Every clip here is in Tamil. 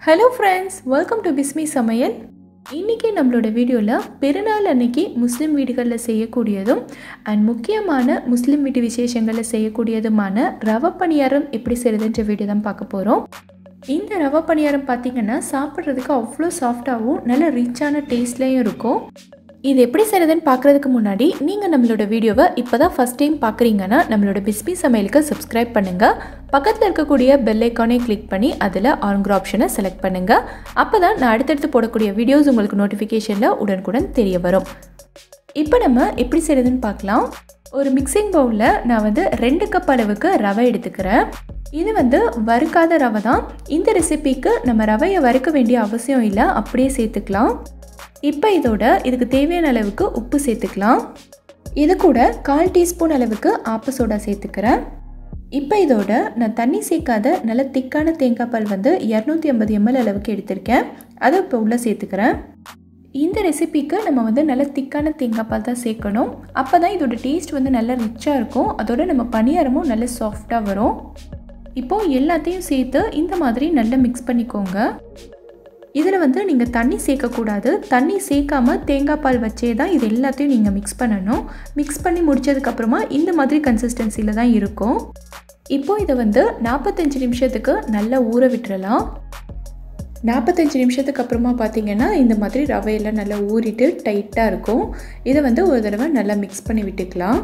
hello friends welcome to Bismi சமையல் இன்றைக்கி நம்மளோட வீடியோவில் பெருநாள் அன்னைக்கு முஸ்லீம் வீடுகளில் செய்யக்கூடியதும் அண்ட் முக்கியமான முஸ்லீம் வீட்டு விசேஷங்களில் செய்யக்கூடியதுமான ரவை பணியாரம் எப்படி செய்கிறதுன்ற வீடியோ தான் பார்க்க போகிறோம் இந்த ரவை பணியாரம் பார்த்திங்கன்னா சாப்பிட்றதுக்கு அவ்வளோ சாஃப்டாகவும் நல்ல ரிச்சான டேஸ்ட்லேயும் இருக்கும் இது எப்படி செய்கிறதுன்னு பார்க்குறதுக்கு முன்னாடி நீங்கள் நம்மளோட வீடியோவை இப்போ தான் ஃபஸ்ட் டைம் பார்க்குறீங்கன்னா நம்மளோட பிஸ்மி சமையலுக்கு சப்ஸ்கிரைப் பண்ணுங்கள் பக்கத்தில் இருக்கக்கூடிய பெல் ஐக்கானே கிளிக் பண்ணி அதில் ஆன்கிற ஆப்ஷனை செலக்ட் பண்ணுங்கள் அப்போ தான் நான் அடுத்தடுத்து போடக்கூடிய வீடியோஸ் உங்களுக்கு நோட்டிஃபிகேஷனில் உடனுக்குடன் தெரிய வரும் இப்போ நம்ம எப்படி செய்கிறதுன்னு பார்க்கலாம் ஒரு மிக்சிங் பவுலில் நான் வந்து ரெண்டு கப் அளவுக்கு ரவை எடுத்துக்கிறேன் இது வந்து வறுக்காத ரவை தான் இந்த ரெசிபிக்கு நம்ம ரவையை வறுக்க வேண்டிய அவசியம் இல்லை அப்படியே சேர்த்துக்கலாம் இப்போ இதோட இதுக்கு தேவையான அளவுக்கு உப்பு சேர்த்துக்கலாம் இது கூட கால் டீஸ்பூன் அளவுக்கு ஆப்ப சோடா சேர்த்துக்கிறேன் இப்போ இதோட நான் தண்ணி சேர்க்காத நல்ல திக்கான தேங்காய் பால் வந்து இரநூத்தி ஐம்பது எம்எல் அளவுக்கு எடுத்திருக்கேன் அதை இப்போ உள்ளே சேர்த்துக்கிறேன் இந்த ரெசிபிக்கு நம்ம வந்து நல்ல திக்கான தேங்காய் பால் தான் சேர்க்கணும் அப்போ தான் இதோட டேஸ்ட் வந்து நல்லா ரிச்சாக இருக்கும் அதோட நம்ம பணியாரமும் நல்ல சாஃப்டாக வரும் இப்போது எல்லாத்தையும் சேர்த்து இந்த மாதிரி நல்லா மிக்ஸ் பண்ணிக்கோங்க இதில் வந்து நீங்கள் தண்ணி சேர்க்கக்கூடாது தண்ணி சேர்க்காம தேங்காய் பால் வச்சே தான் இது எல்லாத்தையும் நீங்கள் மிக்ஸ் பண்ணணும் மிக்ஸ் பண்ணி முடித்ததுக்கப்புறமா இந்த மாதிரி கன்சிஸ்டன்சியில் தான் இருக்கும் இப்போது இதை வந்து நாற்பத்தஞ்சு நிமிஷத்துக்கு நல்லா ஊற விட்டுறலாம் நாற்பத்தஞ்சு நிமிஷத்துக்கு அப்புறமா பார்த்தீங்கன்னா இந்த மாதிரி ரவையெல்லாம் நல்லா ஊறிட்டு டைட்டாக இருக்கும் இதை வந்து ஒரு தடவை நல்லா மிக்ஸ் பண்ணி விட்டுக்கலாம்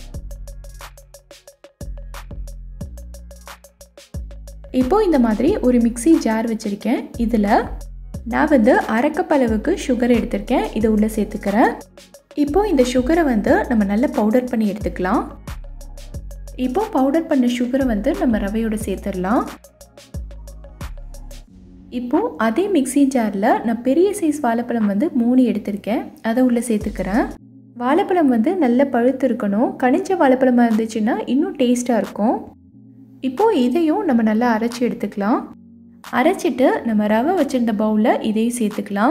இப்போது இந்த மாதிரி ஒரு மிக்சி ஜார் வச்சுருக்கேன் இதில் நான் வந்து அரைக்கப் அளவுக்கு சுகர் எடுத்திருக்கேன் இதை உள்ளே சேர்த்துக்கிறேன் இப்போது இந்த சுகரை வந்து நம்ம நல்லா பவுடர் பண்ணி எடுத்துக்கலாம் இப்போது பவுடர் பண்ண சுகரை வந்து நம்ம ரவையோடு சேர்த்துடலாம் இப்போது அதே மிக்சி ஜாரில் நான் பெரிய சைஸ் வாழைப்பழம் வந்து மூணு எடுத்திருக்கேன் அதை உள்ளே சேர்த்துக்கிறேன் வாழைப்பழம் வந்து நல்ல பழுத்து இருக்கணும் கனிஞ்ச வாழைப்பழமாக இருந்துச்சுன்னா இன்னும் டேஸ்ட்டாக இருக்கும் இப்போது இதையும் நம்ம நல்லா அரைச்சி எடுத்துக்கலாம் அரைச்சிட்டு நம்ம ரவை வச்சுருந்த பவுலில் இதையும் சேர்த்துக்கலாம்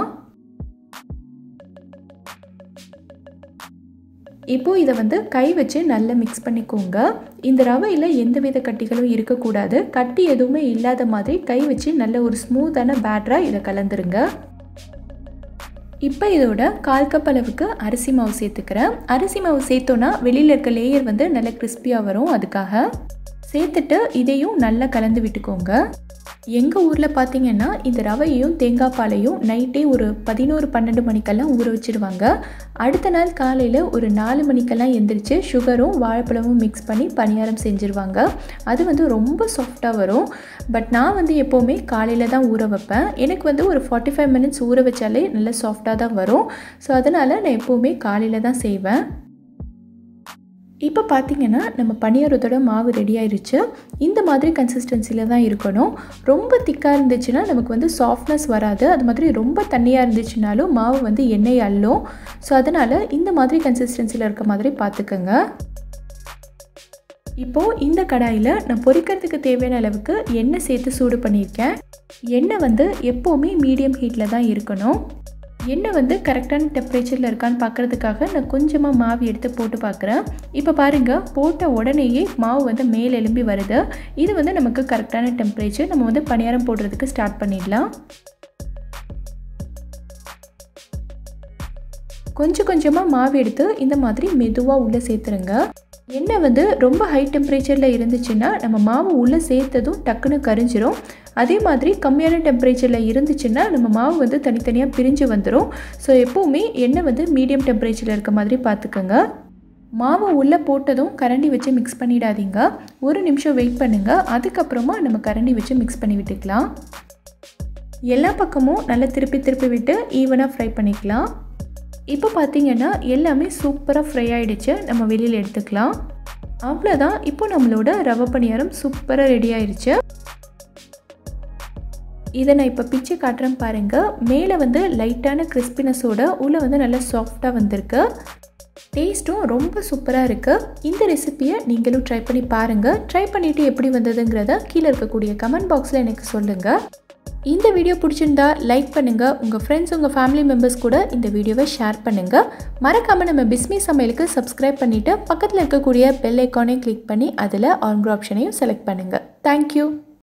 இப்போது இதை வந்து கை வச்சு நல்லா மிக்ஸ் பண்ணிக்கோங்க இந்த ரவையில் எந்த வித கட்டிகளும் இருக்கக்கூடாது கட்டி எதுவுமே இல்லாத மாதிரி கை வச்சு நல்ல ஒரு ஸ்மூத்தான பேட்டராக இதை கலந்துருங்க இப்போ இதோட கால் கப் அளவுக்கு அரிசி மாவு சேர்த்துக்கிறேன் அரிசி மாவு சேர்த்தோன்னா வெளியில் இருக்க லேயர் வந்து நல்ல கிறிஸ்பியாக வரும் அதுக்காக சேர்த்துட்டு இதையும் நல்லா கலந்து விட்டுக்கோங்க எங்கள் ஊரில் பார்த்தீங்கன்னா இந்த ரவையையும் தேங்காய் பாலையும் நைட்டே ஒரு பதினோரு பன்னெண்டு மணிக்கெல்லாம் ஊற வச்சுருவாங்க அடுத்த நாள் காலையில் ஒரு நாலு மணிக்கெல்லாம் எந்திரிச்சு சுகரும் வாழைப்பழமும் மிக்ஸ் பண்ணி பணியாரம் செஞ்சுருவாங்க அது வந்து ரொம்ப சாஃப்டாக வரும் பட் நான் வந்து எப்போவுமே காலையில் தான் ஊற வைப்பேன் எனக்கு வந்து ஒரு ஃபார்ட்டி ஃபைவ் மினிட்ஸ் ஊற வச்சாலே நல்லா சாஃப்டாக தான் வரும் ஸோ அதனால் நான் எப்போவுமே காலையில் தான் செய்வேன் இப்போ பார்த்தீங்கன்னா நம்ம பணியாரத்தோட மாவு ரெடி ஆயிடுச்சு இந்த மாதிரி கன்சிஸ்டன்சியில் தான் இருக்கணும் ரொம்ப திக்காக இருந்துச்சுன்னா நமக்கு வந்து சாஃப்ட்னஸ் வராது அது மாதிரி ரொம்ப தண்ணியாக இருந்துச்சுனாலும் மாவு வந்து எண்ணெய் அள்ளும் ஸோ அதனால் இந்த மாதிரி கன்சிஸ்டன்சியில் இருக்க மாதிரி பார்த்துக்கோங்க இப்போது இந்த கடாயில் நான் பொரிக்கிறதுக்கு தேவையான அளவுக்கு எண்ணெய் சேர்த்து சூடு பண்ணியிருக்கேன் எண்ணெய் வந்து எப்போவுமே மீடியம் ஹீட்டில் தான் இருக்கணும் எண்ணெய் வந்து கரெக்டான டெம்பரேச்சரில் இருக்கான்னு பார்க்குறதுக்காக நான் கொஞ்சமாக மாவு எடுத்து போட்டு பார்க்குறேன் இப்போ பாருங்கள் போட்ட உடனேயே மாவு வந்து மேல் எலும்பி வருது இது வந்து நமக்கு கரெக்டான டெம்பரேச்சர் நம்ம வந்து பணியாரம் போடுறதுக்கு ஸ்டார்ட் பண்ணிடலாம் கொஞ்சம் கொஞ்சமாக மாவு எடுத்து இந்த மாதிரி மெதுவாக உள்ளே சேர்த்துருங்க எண்ணெய் வந்து ரொம்ப ஹை டெம்பரேச்சரில் இருந்துச்சுன்னா நம்ம மாவு உள்ளே சேர்த்ததும் டக்குன்னு கரிஞ்சிரும் அதே மாதிரி கம்மியான டெம்பரேச்சரில் இருந்துச்சுன்னா நம்ம மாவு வந்து தனித்தனியாக பிரிஞ்சு வந்துடும் ஸோ எப்போவுமே எண்ணெய் வந்து மீடியம் டெம்பரேச்சரில் இருக்க மாதிரி பார்த்துக்கோங்க மாவு உள்ளே போட்டதும் கரண்டி வச்சு மிக்ஸ் பண்ணிடாதீங்க ஒரு நிமிஷம் வெயிட் பண்ணுங்கள் அதுக்கப்புறமா நம்ம கரண்டி வச்சு மிக்ஸ் பண்ணி விட்டுக்கலாம் எல்லா பக்கமும் நல்லா திருப்பி திருப்பி விட்டு ஈவனாக ஃப்ரை பண்ணிக்கலாம் இப்போ பார்த்தீங்கன்னா எல்லாமே சூப்பராக ஃப்ரை ஆகிடுச்சு நம்ம வெளியில் எடுத்துக்கலாம் அவ்வளோதான் இப்போ நம்மளோட ரவை பணியாரம் சூப்பராக ரெடி ஆயிடுச்சு இதை நான் இப்போ பிச்சு காட்டுறேன் பாருங்கள் மேலே வந்து லைட்டான கிறிஸ்பினஸோட உள்ளே வந்து நல்லா சாஃப்டாக வந்திருக்கு டேஸ்ட்டும் ரொம்ப சூப்பராக இருக்குது இந்த ரெசிப்பியை நீங்களும் ட்ரை பண்ணி பாருங்கள் ட்ரை பண்ணிவிட்டு எப்படி வந்ததுங்கிறத கீழே இருக்கக்கூடிய கமெண்ட் பாக்ஸில் எனக்கு சொல்லுங்கள் இந்த வீடியோ பிடிச்சிருந்தா லைக் பண்ணுங்கள் உங்கள் ஃப்ரெண்ட்ஸ் உங்கள் ஃபேமிலி மெம்பர்ஸ் கூட இந்த வீடியோவை ஷேர் பண்ணுங்கள் மறக்காமல் நம்ம பிஸ்மி சமையலுக்கு சப்ஸ்கிரைப் பண்ணிவிட்டு பக்கத்தில் இருக்கக்கூடிய பெல் ஐக்கானையும் கிளிக் பண்ணி அதில் ஆன்க்ரோ ஆப்ஷனையும் செலக்ட் பண்ணுங்கள் தேங்க்யூ